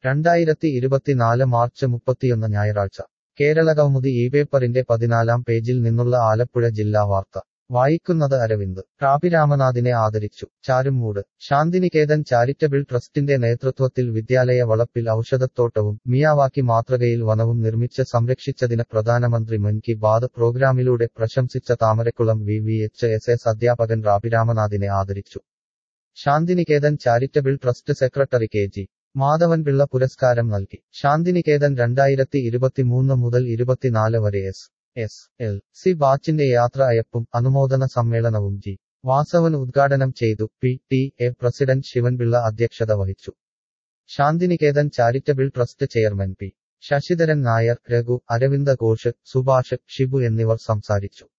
രണ്ടായിരത്തി ഇരുപത്തിനാല് മാർച്ച് മുപ്പത്തിയൊന്ന് ഞായറാഴ്ച കേരള കൗമുദി ഈ പേപ്പറിന്റെ പതിനാലാം പേജിൽ നിന്നുള്ള ആലപ്പുഴ ജില്ലാ വാർത്ത വായിക്കുന്നത് അരവിന്ദ് റാപി രാമനാഥിനെ ആദരിച്ചു ചാരുമൂട് ശാന്തിനികേതൻ ചാരിറ്റബിൾ ട്രസ്റ്റിന്റെ നേതൃത്വത്തിൽ വിദ്യാലയ വളപ്പിൽ ഔഷധത്തോട്ടവും മിയാവാക്കി മാതൃകയിൽ വനവും നിർമ്മിച്ച് സംരക്ഷിച്ചതിന് പ്രധാനമന്ത്രി മൻ കി ബാത് പ്രോഗ്രാമിലൂടെ പ്രശംസിച്ച Thamarakulam V V H S S അധ്യാപകൻ റാപി രാമനാഥിനെ ആദരിച്ചു Shantiniketan charitable trust secretary K G Madhavan Pillai പുരസ്കാരം നൽകി ശാന്തിനികേതൻ രണ്ടായിരത്തി ഇരുപത്തിമൂന്ന് മുതൽ ഇരുപത്തിനാല് വരെ എസ് എസ് എൽ സി ബാച്ചിന്റെ യാത്ര അയപ്പും അനുമോദന സമ്മേളനവും ജി വാസവൻ ഉദ്ഘാടനം ചെയ്തു P T A president Sivanpillai അധ്യക്ഷത വഹിച്ചു Shantiniketan charitable trust chairman P Sasidharan Nair Raghu Aravinda Ghosh Subhash Shibu എന്നിവർ സംസാരിച്ചു